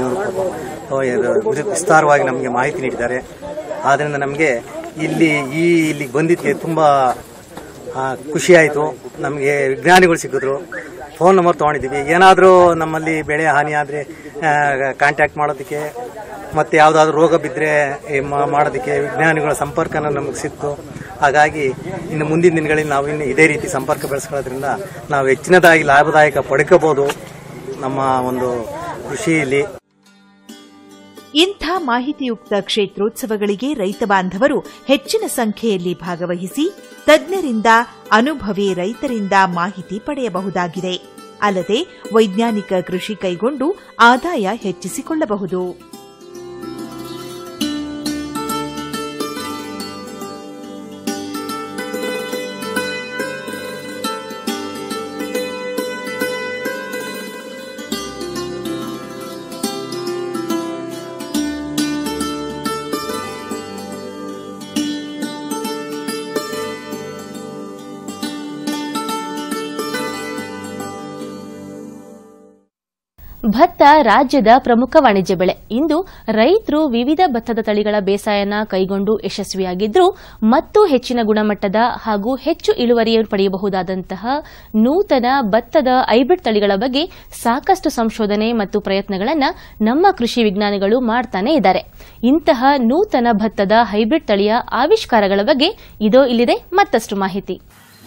ವಿಸ್ತಾರವಾಗಿ ನಮಗೆ ಮಾಹಿತಿ ನೀಡಿದ್ದಾರೆ ಆದ್ದರಿಂದ ನಮಗೆ ಇಲ್ಲಿ ಈ ಇಲ್ಲಿಗೆ ಬಂದಿದ್ದಕ್ಕೆ ತುಂಬ ಖುಷಿ ಆಯಿತು ನಮಗೆ ವಿಜ್ಞಾನಿಗಳು ಸಿಕ್ಕಿದ್ರು ಫೋನ್ ನಂಬರ್ ತೊಗೊಂಡಿದ್ದೀವಿ ಏನಾದರೂ ನಮ್ಮಲ್ಲಿ ಬೆಳೆ ಹಾನಿ ಆದರೆ ಕಾಂಟ್ಯಾಕ್ಟ್ ಮಾಡೋದಕ್ಕೆ ಮತ್ತು ಯಾವುದಾದ್ರೂ ರೋಗ ಬಿದ್ದರೆ ಮಾಡೋದಕ್ಕೆ ವಿಜ್ಞಾನಿಗಳ ಸಂಪರ್ಕನ ನಮಗೆ ಸಿಕ್ತು ಹಾಗಾಗಿ ಇನ್ನು ಮುಂದಿನ ದಿನಗಳಲ್ಲಿ ನಾವು ಇನ್ನು ಇದೇ ರೀತಿ ಸಂಪರ್ಕ ಬೆಳೆಸ್ಕೊಳ್ಳೋದ್ರಿಂದ ನಾವು ಹೆಚ್ಚಿನದಾಗಿ ಲಾಭದಾಯಕ ಪಡ್ಕೋಬಹುದು ನಮ್ಮ ಒಂದು ಕೃಷಿಯಲ್ಲಿ ಇಂಥ ಮಾಹಿತಿಯುಕ್ತ ಕ್ಷೇತ್ರೋತ್ಸವಗಳಿಗೆ ರೈತ ಬಾಂಧವರು ಹೆಚ್ಚಿನ ಸಂಖ್ಯೆಯಲ್ಲಿ ಭಾಗವಹಿಸಿ ತಜ್ಞರಿಂದ ಅನುಭವಿ ರೈತರಿಂದ ಮಾಹಿತಿ ಪಡೆಯಬಹುದಾಗಿದೆ ಅಲ್ಲದೆ ವೈಜ್ಞಾನಿಕ ಕೃಷಿ ಕೈಗೊಂಡು ಆದಾಯ ಹೆಚ್ಚಿಸಿಕೊಳ್ಳಬಹುದು ಭತ್ತ ರಾಜ್ಯದ ಪ್ರಮುಖ ವಾಣಿಜ್ಯ ಬೆಳೆ ಇಂದು ರೈತರು ವಿವಿಧ ಭತ್ತದ ತಳಿಗಳ ಬೇಸಾಯನ ಕೈಗೊಂಡು ಯಶಸ್ವಿಯಾಗಿದ್ದರೂ ಮತ್ತು ಹೆಚ್ಚಿನ ಗುಣಮಟ್ಟದ ಹಾಗೂ ಹೆಚ್ಚು ಇಳುವರಿ ಪಡೆಯಬಹುದಾದಂತಹ ನೂತನ ಭತ್ತದ ಹೈಬ್ರಿಡ್ ತಳಿಗಳ ಬಗ್ಗೆ ಸಾಕಷ್ಟು ಸಂಶೋಧನೆ ಮತ್ತು ಪ್ರಯತ್ನಗಳನ್ನು ನಮ್ಮ ಕೃಷಿ ವಿಜ್ಞಾನಿಗಳು ಮಾಡ್ತಾನೆ ಇದ್ದಾರೆ ಇಂತಹ ನೂತನ ಭತ್ತದ ಹೈಬ್ರಿಡ್ ತಳಿಯ ಆವಿಷ್ಕಾರಗಳ ಬಗ್ಗೆ ಇದೋ ಇಲ್ಲಿದೆ ಮತ್ತಷ್ಟು ಮಾಹಿತಿ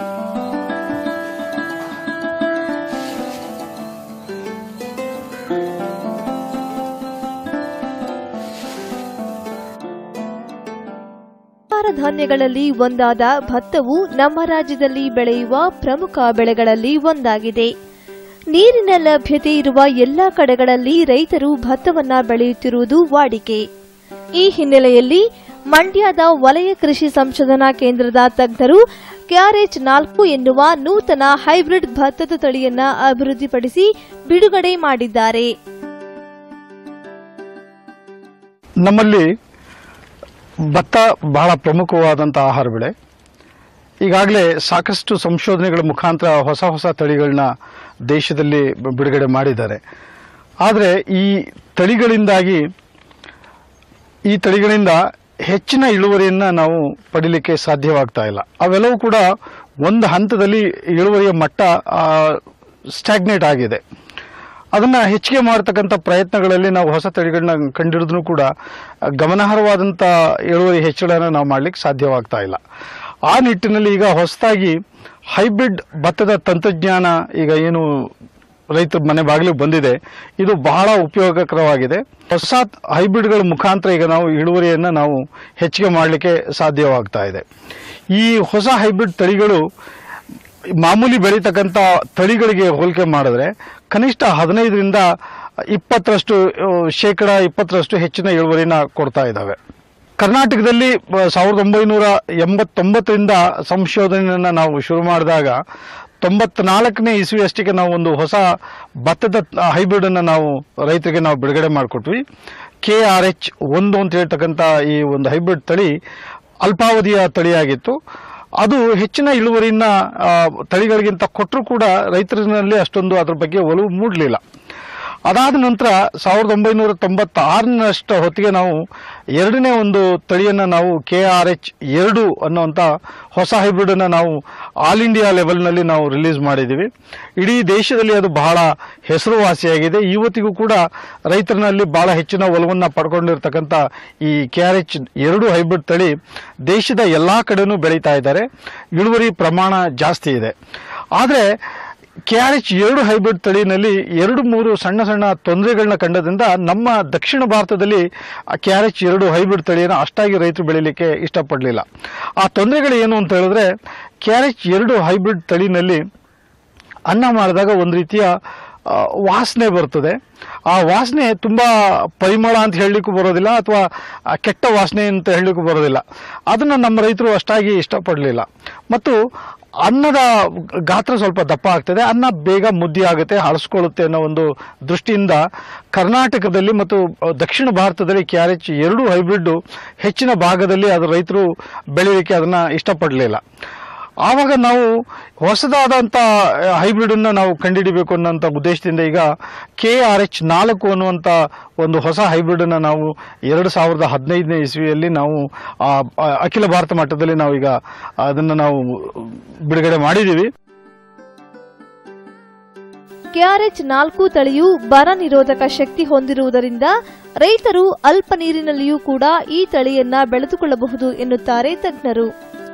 ಆಹಾರ ಧಾನ್ಯಗಳಲ್ಲಿ ಒಂದಾದ ಭತ್ತವು ನಮ್ಮ ರಾಜ್ಯದಲ್ಲಿ ಬೆಳೆಯುವ ಪ್ರಮುಖ ಬೆಳೆಗಳಲ್ಲಿ ಒಂದಾಗಿದೆ ನೀರಿನ ಲಭ್ಯತೆ ಇರುವ ಎಲ್ಲ ಕಡೆಗಳಲ್ಲಿ ರೈತರು ಭತ್ತವನ್ನ ಬೆಳೆಯುತ್ತಿರುವುದು ವಾಡಿಕೆ ಈ ಹಿನ್ನೆಲೆಯಲ್ಲಿ ಮಂಡ್ಯದ ವಲಯ ಕೃಷಿ ಸಂಶೋಧನಾ ಕೇಂದ್ರದ ತಜ್ಞರು ಕ್ಯಾರೆಚ್ ನಾಲ್ಕು ಎನ್ನುವ ನೂತನ ಹೈಬ್ರಿಡ್ ಭತ್ತದ ತಳಿಯನ್ನ ಅಭಿವೃದ್ಧಿಪಡಿಸಿ ಬಿಡುಗಡೆ ಮಾಡಿದ್ದಾರೆ ನಮ್ಮಲ್ಲಿ ಭತ್ತ ಬಹಳ ಪ್ರಮುಖವಾದಂಥ ಆಹಾರ ಬೆಳೆ ಈಗಾಗಲೇ ಸಾಕಷ್ಟು ಸಂಶೋಧನೆಗಳ ಮುಖಾಂತರ ಹೊಸ ಹೊಸ ತಳಿಗಳನ್ನ ದೇಶದಲ್ಲಿ ಬ- ಬಿಡುಗಡೆ ಮಾಡಿದ್ದಾರೆ ಆದರೆ ಈ ತಳಿಗಳಿಂದಾಗಿ ಈ ತಳಿಗಳಿಂದ ಹೆಚ್ಚಿನ ಇಳುವರಿಯನ್ನು ನಾವು ಪಡಿಲಿಕ್ಕೆ ಸಾಧ್ಯವಾಗ್ತಾ ಇಲ್ಲ ಅವೆಲ್ಲವೂ ಕೂಡ ಒಂದು ಹಂತದಲ್ಲಿ ಇಳುವರಿಯ ಮಟ್ಟ ಸ್ಟ್ಯಾಗ್ನೇಟ್ ಆಗಿದೆ ಅದನ್ನ ಹೆಚ್ಚಿಗೆ ಮಾಡತಕ್ಕಂಥ ಪ್ರಯತ್ನಗಳಲ್ಲಿ ನಾವು ಹೊಸ ತಳಿಗಳನ್ನ ಕಂಡಿಡಿದ್ರೂ ಕೂಡ ಗಮನಾರ್ಹವಾದಂಥ ಇಳುವರಿ ಹೆಚ್ಚಳನ ನಾವು ಮಾಡ್ಲಿಕ್ಕೆ ಸಾಧ್ಯವಾಗ್ತಾ ಇಲ್ಲ ಆ ನಿಟ್ಟಿನಲ್ಲಿ ಈಗ ಹೊಸದಾಗಿ ಹೈಬ್ರಿಡ್ ಭತ್ತದ ತಂತ್ರಜ್ಞಾನ ಈಗ ಏನು ರೈತರ ಮನೆ ಬಾಗಿಲಿಗೆ ಬಂದಿದೆ ಇದು ಬಹಳ ಉಪಯೋಗಕರವಾಗಿದೆ ಹೊಸ ಹೈಬ್ರಿಡ್ಗಳ ಮುಖಾಂತರ ಈಗ ನಾವು ಇಳುವರಿಯನ್ನು ನಾವು ಹೆಚ್ಚಿಗೆ ಮಾಡಲಿಕ್ಕೆ ಸಾಧ್ಯವಾಗ್ತಾ ಇದೆ ಈ ಹೊಸ ಹೈಬ್ರಿಡ್ ತಳಿಗಳು ಮಾಮೂಲಿ ಬೆಳೀತಕ್ಕಂಥ ತಳಿಗಳಿಗೆ ಹೋಲಿಕೆ ಮಾಡಿದ್ರೆ ಕನಿಷ್ಠ ಹದಿನೈದರಿಂದ ಇಪ್ಪತ್ತರಷ್ಟು ಆ, ಶೇಕಡ ಇಪ್ಪತ್ತರಷ್ಟು ಹೆಚ್ಚಿನ ಇಳುವರಿನ ಕೊಡ್ತಾ ಇದ್ದಾವೆ ಕರ್ನಾಟಕದಲ್ಲಿ ಆ, ಸಾವಿರದ ಒಂಬೈನೂರ ಎಂಬತ್ತೊಂಬತ್ತರಿಂದ ಸಂಶೋಧನೆಯನ್ನು ನಾವು ಶುರು ಮಾಡಿದಾಗ ತೊಂಬತ್ನಾಲ್ಕನೇ ಇಸ್ವಿ ಅಷ್ಟಿಗೆ ನಾವು ಒಂದು ಹೊಸ ಭತ್ತದ ಹೈಬ್ರಿಡ್ ಅನ್ನು ನಾವು ರೈತರಿಗೆ ನಾವು ಬಿಡುಗಡೆ ಮಾಡಿಕೊಟ್ವಿ ಕೆ ಆರ್ ಎಚ್ ಒಂದು ಅಂತ ಹೇಳ್ತಕ್ಕಂಥ ಈ ಒಂದು ಹೈಬ್ರಿಡ್ ತಳಿ ಅಲ್ಪಾವಧಿಯ ತಳಿಯಾಗಿತ್ತು ಅದು ಹೆಚ್ಚಿನ ಇಳುವರಿನ ಆ, ತಳಿಗಳಿಗಿಂತ ಕೊಟ್ಟರೂ ಕೂಡ ರೈತರಿನಲ್ಲಿ ಅಷ್ಟೊಂದು ಅದ್ರ ಬಗ್ಗೆ ಒಲವು ಮೂಡಲಿಲ್ಲ ಅದಾದ ನಂತರ ಸಾವಿರದ ಒಂಬೈನೂರ ತೊಂಬತ್ತಾರನಷ್ಟು ಹೊತ್ತಿಗೆ ನಾವು ಎರಡನೇ ಒಂದು ತಳಿಯನ್ನು ನಾವು ಕೆ ಆರ್ ಎಚ್ ಎರಡು ಅನ್ನುವಂಥ ಹೊಸ ಹೈಬ್ರಿಡನ್ನು ನಾವು ಆಲ್ ಇಂಡಿಯಾ ಲೆವೆಲ್ನಲ್ಲಿ ನಾವು ರಿಲೀಸ್ ಮಾಡಿದ್ದೀವಿ ಇಡೀ ದೇಶದಲ್ಲಿ ಅದು ಬಹಳ ಹೆಸರುವಾಸಿಯಾಗಿದೆ ಇವತ್ತಿಗೂ ಕೂಡ ರೈತರಲ್ಲಿ ಬಹಳ ಹೆಚ್ಚಿನ ಒಲವನ್ನು ಪಡ್ಕೊಂಡಿರ್ತಕ್ಕಂಥ ಈ ಕೆ ಆರ್ ಎಚ್ ಎರಡು ಹೈಬ್ರಿಡ್ ತಳಿ ದೇಶದ ಎಲ್ಲ ಕಡೆನೂ ಬೆಳೀತಾ ಇದ್ದಾರೆ ಇಳುವರಿ ಪ್ರಮಾಣ ಜಾಸ್ತಿ ಇದೆ ಆದರೆ ಕೆ ಆರ್ ಎಚ್ ಎರಡು ಹೈಬ್ರಿಡ್ ತಳಿನಲ್ಲಿ ಎರಡು ಮೂರು ಸಣ್ಣ ಸಣ್ಣ ತೊಂದರೆಗಳನ್ನ ಕಂಡದ್ರಿಂದ ನಮ್ಮ ದಕ್ಷಿಣ ಭಾರತದಲ್ಲಿ ಕೆ ಆರ್ ಎಚ್ ಎರಡು ಹೈಬ್ರಿಡ್ ತಳಿಯನ್ನು ಅಷ್ಟಾಗಿ ರೈತರು ಬೆಳೀಲಿಕ್ಕೆ ಇಷ್ಟಪಡಲಿಲ್ಲ ಆ ತೊಂದರೆಗಳು ಏನು ಅಂತ ಹೇಳಿದ್ರೆ ಕೆ ಆರ್ ಎಚ್ ಎರಡು ಹೈಬ್ರಿಡ್ ತಳಿನಲ್ಲಿ ಅನ್ನ ಮಾಡಿದಾಗ ಒಂದು ರೀತಿಯ ಆ, ವಾಸನೆ ಬರ್ತದೆ ಆ ವಾಸನೆ ತುಂಬ ಪರಿಮಳ ಅಂತ ಹೇಳಲಿಕ್ಕೂ ಬರೋದಿಲ್ಲ ಅಥವಾ ಕೆಟ್ಟ ವಾಸನೆ ಅಂತ ಹೇಳಲಿಕ್ಕೂ ಬರೋದಿಲ್ಲ ಅದನ್ನು ನಮ್ಮ ರೈತರು ಅಷ್ಟಾಗಿ ಇಷ್ಟಪಡಲಿಲ್ಲ ಮತ್ತು ಅನ್ನದ ಗಾತ್ರ ಸ್ವಲ್ಪ ದಪ್ಪ ಆಗ್ತದೆ ಅನ್ನ ಬೇಗ ಮುದ್ದೆ ಆಗುತ್ತೆ ಹಳಸ್ಕೊಳ್ಳುತ್ತೆ ಅನ್ನೋ ಒಂದು ದೃಷ್ಟಿಯಿಂದ ಕರ್ನಾಟಕದಲ್ಲಿ ಮತ್ತು ದಕ್ಷಿಣ ಭಾರತದಲ್ಲಿ ಕ್ಯಾರೆಚ್ ಎರಡೂ ಹೈಬ್ರಿಡ್ ಹೆಚ್ಚಿನ ಭಾಗದಲ್ಲಿ ಅದು ರೈತರು ಬೆಳೀಲಿಕ್ಕೆ ಅದನ್ನು ಇಷ್ಟಪಡಲಿಲ್ಲ ಆವಾಗ ನಾವು ಹೊಸದಾದಂಥ ಹೈಬ್ರಿಡನ್ನು ನಾವು ಕಂಡುಹಿಡಿಬೇಕು ಅನ್ನೋಂಥ ಉದ್ದೇಶದಿಂದ ಈಗ ಕೆ ಆರ್ ಎಚ್ ನಾಲ್ಕು ಅನ್ನುವಂಥ ಒಂದು ಹೊಸ ಹೈಬ್ರಿಡನ್ನು ನಾವು ಎರಡು ಸಾವಿರದ ಹದಿನೈದನೇ ಇಸ್ವಿಯಲ್ಲಿ ನಾವು ಆ, ಆ, ಅಖಿಲ ಭಾರತ ಮಟ್ಟದಲ್ಲಿ ನಾವು ಈಗ ಅದನ್ನು ನಾವು ಬಿಡುಗಡೆ ಮಾಡಿದ್ದೀವಿ ಕೆಆರ್ಎಚ್ ನಾಲ್ಕು ತಳಿಯು ಬರ ನಿರೋಧಕ ಶಕ್ತಿ ಹೊಂದಿರುವುದರಿಂದ ರೈತರು ಅಲ್ಪ ನೀರಿನಲ್ಲಿಯೂ ಕೂಡ ಈ ತಳಿಯನ್ನ ಬೆಳೆದುಕೊಳ್ಳಬಹುದು ಎನ್ನುತ್ತಾರೆ ತಜ್ಞರು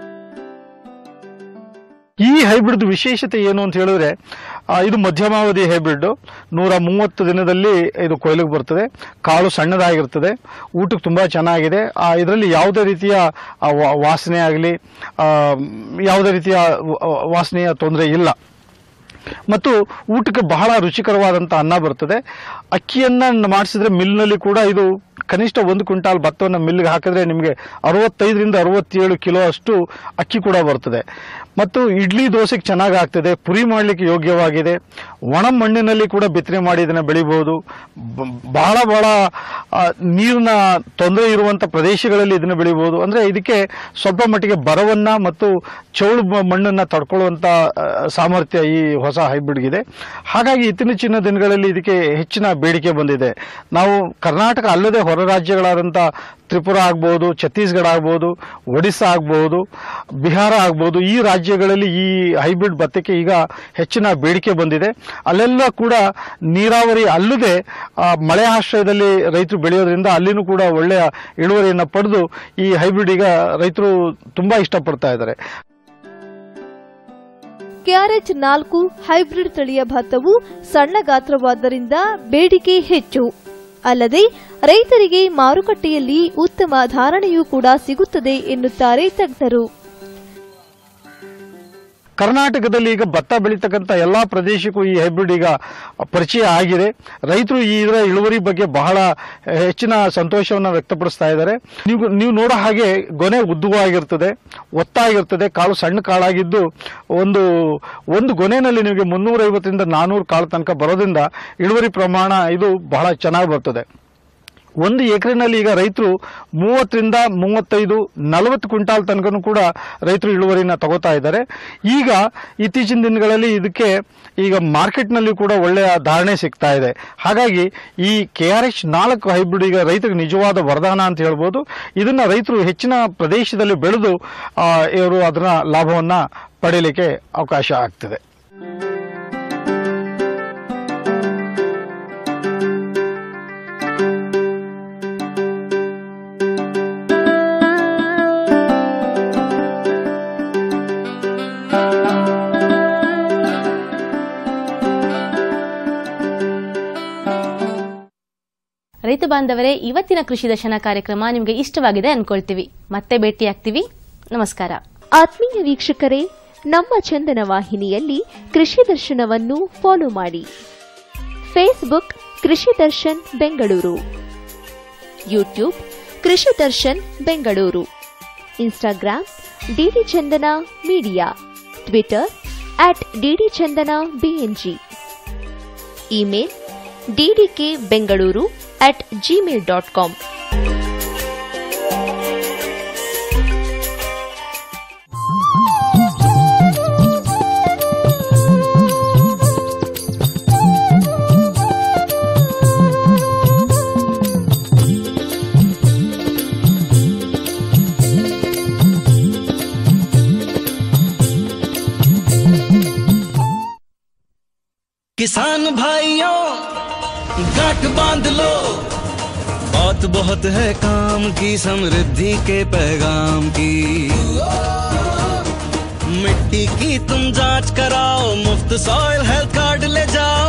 ಈ ಹೈಬ್ರಿಡ್ ವಿಶೇಷತೆ ಏನು ಅಂತ ಹೇಳಿದ್ರೆ ಆ, ಇದು ಮಧ್ಯಮಾವಧಿ ಹೈಬ್ರಿಡ್ ನೂರ ಮೂವತ್ತು ದಿನದಲ್ಲಿ ಇದು ಕೊಯ್ಲಿಗೆ ಬರ್ತದೆ ಕಾಳು ಸಣ್ಣದಾಗಿರ್ತದೆ ಊಟಕ್ಕೆ ತುಂಬ ಚೆನ್ನಾಗಿದೆ ಇದರಲ್ಲಿ ಯಾವುದೇ ರೀತಿಯ ಆ, ವಾ- ವಾಸನೆ ಆಗಲಿ ಯಾವುದೇ ರೀತಿಯ ವ- ವಾಸನೆಯ ತೊಂದರೆ ಇಲ್ಲ ಮತ್ತು ಊಟಕ್ಕೆ ಬಹಳ ರುಚಿಕರವಾದಂಥ ಅನ್ನ ಬರ್ತದೆ ಅಕ್ಕಿಯನ್ನು ಮಾಡಿಸಿದ್ರೆ ಮಿಲ್ನಲ್ಲಿ ಕೂಡ ಇದು ಕನಿಷ್ಠ ಒಂದು ಕ್ವಿಂಟಾಲ್ ಭತ್ತವನ್ನು ಮಿಲ್ಗೆ ಹಾಕಿದ್ರೆ ನಿಮಗೆ ಅರವತ್ತೈದರಿಂದ ಅರವತ್ತೇಳು ಕಿಲೋ ಅಷ್ಟು ಅಕ್ಕಿ ಕೂಡ ಬರ್ತದೆ ಮತ್ತು ಇಡ್ಲಿ ದೋಸೆಗೆ ಚೆನ್ನಾಗಿ ಆಗ್ತದೆ ಪುರಿ ಮಾಡಲಿಕ್ಕೆ ಯೋಗ್ಯವಾಗಿದೆ ಒಣ ಮಣ್ಣಿನಲ್ಲಿ ಕೂಡ ಬಿತ್ತನೆ ಮಾಡಿ ಇದನ್ನು ಬೆಳಿಬಹುದು ಬ- ಬಹಳ ಬಹಳ ಆ, ನೀರಿನ ತೊಂದರೆ ಇರುವಂಥ ಪ್ರದೇಶಗಳಲ್ಲಿ ಇದನ್ನು ಬೆಳಿಬಹುದು ಅಂದರೆ ಇದಕ್ಕೆ ಸ್ವಲ್ಪ ಮಟ್ಟಿಗೆ ಬರವನ್ನ ಮತ್ತು ಚೌಳು ಮ- ಮಣ್ಣನ್ನ ತಡ್ಕೊಳ್ಳುವಂಥ ಆ, ಸಾಮರ್ಥ್ಯ ಈ ಹೊಸ ಹೈಬ್ರಿಡ್ಗಿದೆ ಹಾಗಾಗಿ ಇತ್ತೀಚಿನ ದಿನಗಳಲ್ಲಿ ಇದಕ್ಕೆ ಹೆಚ್ಚಿನ ಬೇಡಿಕೆ ಬಂದಿದೆ ನಾವು ಕರ್ನಾಟಕ ಅಲ್ಲದೆ ಹೊರ ರಾಜ್ಯಗಳಾದಂಥ ತ್ರಿಪುರ ಆಗ್ಬೋದು ಛತ್ತೀಸ್ಗಢ ಆಗ್ಬೋದು ಒಡಿಸ್ಸಾ ಆಗ್ಬೋದು ಬಿಹಾರ ಆಗ್ಬೋದು ಈ ರಾಜ್ಯಗಳಲ್ಲಿ ಈ ಹೈಬ್ರಿಡ್ ಭತ್ತಕ್ಕೆ ಈಗ ಹೆಚ್ಚಿನ ಬೇಡಿಕೆ ಬಂದಿದೆ ಅಲ್ಲೆಲ್ಲ ಕೂಡ ನೀರಾವರಿ ಅಲ್ಲದೆ ಆ, ಮಳೆ ಆಶ್ರಯದಲ್ಲಿ ರೈತರು ಬೆಳೆಯೋದ್ರಿಂದ ಅಲ್ಲಿನೂ ಕೂಡ ಒಳ್ಳೆಯ ಇಳುವರಿಯನ್ನು ಪಡೆದು ಈ ಹೈಬ್ರಿಡ್ ಈಗ ರೈತರು ತುಂಬಾ ಇಷ್ಟಪಡ್ತಾ ಇದ್ದಾರೆ ಕೆಆರ್ಎಚ್ ನಾಲ್ಕು ಹೈಬ್ರಿಡ್ ತಳಿಯ ಭತ್ತವು ಸಣ್ಣ ಗಾತ್ರವಾದ್ದರಿಂದ ಬೇಡಿಕೆ ಹೆಚ್ಚು ಅಲ್ಲದೆ ರೈತರಿಗೆ ಮಾರುಕಟ್ಟೆಯಲ್ಲಿ ಉತ್ತಮ ಧಾರಣೆಯೂ ಕೂಡ ಸಿಗುತ್ತದೆ ಎನ್ನುತ್ತಾರೆ ತಜ್ಞರು ಕರ್ನಾಟಕದಲ್ಲಿ ಈಗ ಭತ್ತ ಬೆಳೀತಕ್ಕಂಥ ಎಲ್ಲಾ ಪ್ರದೇಶಕ್ಕೂ ಈ ಹೈಬ್ರಿಡ್ ಈಗ ಪರಿಚಯ ಆಗಿದೆ ರೈತರು ಈ ಇದರ ಇಳುವರಿ ಬಗ್ಗೆ ಬಹಳ ಹೆಚ್ಚಿನ ಸಂತೋಷವನ್ನು ವ್ಯಕ್ತಪಡಿಸ್ತಾ ಇದ್ದಾರೆ ನೀವು ನೀವು ನೋಡೋ ಹಾಗೆ ಗೊನೆ ಉದ್ದವಾಗಿರ್ತದೆ ಒತ್ತಾಗಿರ್ತದೆ ಕಾಳು ಸಣ್ಣ ಕಾಳಾಗಿದ್ದು ಒಂದು ಒಂದು ಗೊನೆಯಲ್ಲಿ ನಿಮಗೆ ಮುನ್ನೂರೈವತ್ತರಿಂದ ನಾನ್ನೂರು ಕಾಳು ತನಕ ಬರೋದ್ರಿಂದ ಇಳುವರಿ ಪ್ರಮಾಣ ಇದು ಬಹಳ ಚೆನ್ನಾಗಿ ಬರ್ತದೆ ಒಂದು ಎಕರೆನಲ್ಲಿ ಈಗ ರೈತರು ಮೂವತ್ತರಿಂದ ಮೂವತ್ತೈದು ನಲವತ್ತು ಕ್ವಿಂಟಾಲ್ ತನಕನೂ ಕೂಡ ರೈತರು ಇಳುವರಿನ ತಗೋತಾ ಇದ್ದಾರೆ ಈಗ ಇತ್ತೀಚಿನ ದಿನಗಳಲ್ಲಿ ಇದಕ್ಕೆ ಈಗ ಮಾರ್ಕೆಟ್ನಲ್ಲಿ ಕೂಡ ಒಳ್ಳೆಯ ಧಾರಣೆ ಸಿಗ್ತಾ ಇದೆ ಹಾಗಾಗಿ ಈ ಕೆ ಆರ್ ಎಚ್ ನಾಲ್ಕು ಹೈಬ್ರಿಡ್ ಈಗ ರೈತರಿಗೆ ನಿಜವಾದ ವರದಾನ ಅಂತ ಹೇಳ್ಬೋದು ಇದನ್ನ ರೈತರು ಹೆಚ್ಚಿನ ಪ್ರದೇಶದಲ್ಲಿ ಬೆಳೆದು ಆ, ಇವರು ಅದರ ಲಾಭವನ್ನ ಪಡೆಯಲಿಕ್ಕೆ ಅವಕಾಶ ಆಗ್ತದೆ ರೈತ ಬಾಂಧವರೇ ಇವತ್ತಿನ ಕೃಷಿ ದರ್ಶನ ಕಾರ್ಯಕ್ರಮ ನಿಮಗೆ ಇಷ್ಟವಾಗಿದೆ ಅನ್ಕೊಳ್ತೀವಿ ಮತ್ತೆ ಭೇಟಿಯಾಗ್ತೀವಿ ನಮಸ್ಕಾರ ಆತ್ಮೀಯ ವೀಕ್ಷಕರೇ ನಮ್ಮ ಚಂದನ ವಾಹಿನಿಯಲ್ಲಿ ಕೃಷಿ ದರ್ಶನವನ್ನು ಫಾಲೋ ಮಾಡಿ ಫೇಸ್ಬುಕ್ ಕೃಷಿ Darshan Bengaluru YouTube Krishi Darshan Bengaluru Instagram DD Chandana media Twitter at DD Chandana BNG email DDK Bengaluru at Gmail dot com किसान भाइयों गांठ बांध लो बहुत बहुत है काम की समृद्धि के पैगाम की मिट्टी की तुम जांच कराओ मुफ्त सॉइल हेल्थ कार्ड ले जाओ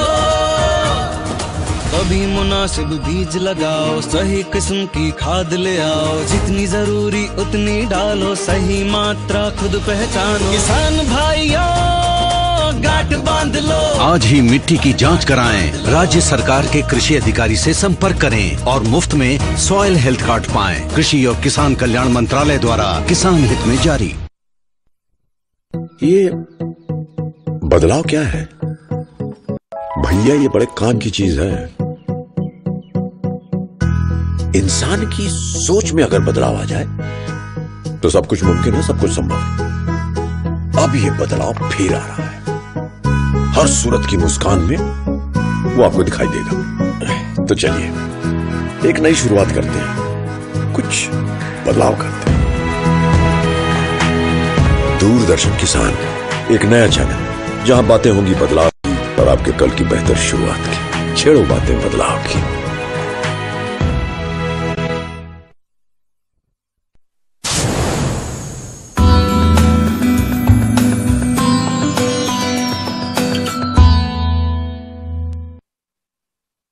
कभी मुनासिब बीज लगाओ सही किस्म की खाद ले आओ जितनी जरूरी उतनी डालो सही मात्रा खुद पहचानो किसान भाइयों गांठ गांठ बांध लो आज ही मिट्टी की जांच कराएं राज्य सरकार के कृषि अधिकारी से संपर्क करें और मुफ्त में सॉइल हेल्थ कार्ड पाएं कृषि और किसान कल्याण मंत्रालय द्वारा किसान हित में जारी ये बदलाव क्या है भैया ये बड़े काम की चीज है इंसान की सोच में अगर बदलाव आ जाए तो सब कुछ मुमकिन है सब कुछ संभव है अब ये बदलाव फिर आ रहा है हर सूरत की मुस्कान में वो आपको दिखाई देगा तो चलिए एक नई शुरुआत करते हैं कुछ बदलाव करते हैं दूरदर्शन किसान एक नया चैनल जहां बातें होंगी बदलाव की और आपके कल की बेहतर शुरुआत की छेड़ो बातें बदलाव की